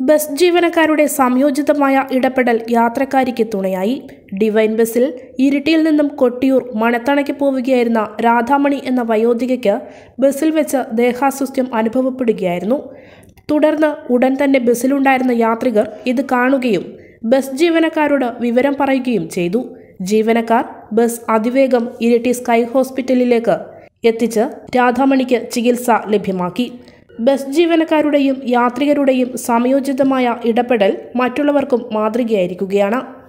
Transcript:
bus ജീവനക്കാരുടെ സംയോജിതമായ ഇടപെടൽ യാത്രക്കാരിക്ക് തുണയായി ഡിവൈൻ ബസ്സിൽ ഇരിട്ടിയിൽ നിന്നും കൊട്ടിയൂർ മണത്തണയ്ക്ക് പോവുകയായിരുന്ന രാധാമണി എന്ന വയോധികയ്ക്ക് ബസ്സിൽ വെച്ച് ദേഹാസ്വസ്ഥ്യം അനുഭവപ്പെടുകയായിരുന്നു തുടർന്ന് ഉടൻ തന്നെ ബസ്സിലുണ്ടായിരുന്ന യാത്രികർ ഇത് കാണുകയും ബസ് ജീവനക്കാരോട് വിവരം പറയുകയും ചെയ്തു ജീവനക്കാർ ബസ് അതിവേഗം ഇരിട്ടി സ്കൈ ഹോസ്പിറ്റലിലേക്ക് എത്തിച്ച് രാധാമണിക്ക് ചികിത്സ ലഭ്യമാക്കി ബസ് ജീവനക്കാരുടെയും യാത്രികരുടെയും സമയോചിതമായ ഇടപെടൽ മറ്റുള്ളവർക്കും മാതൃകയായിരിക്കുകയാണ്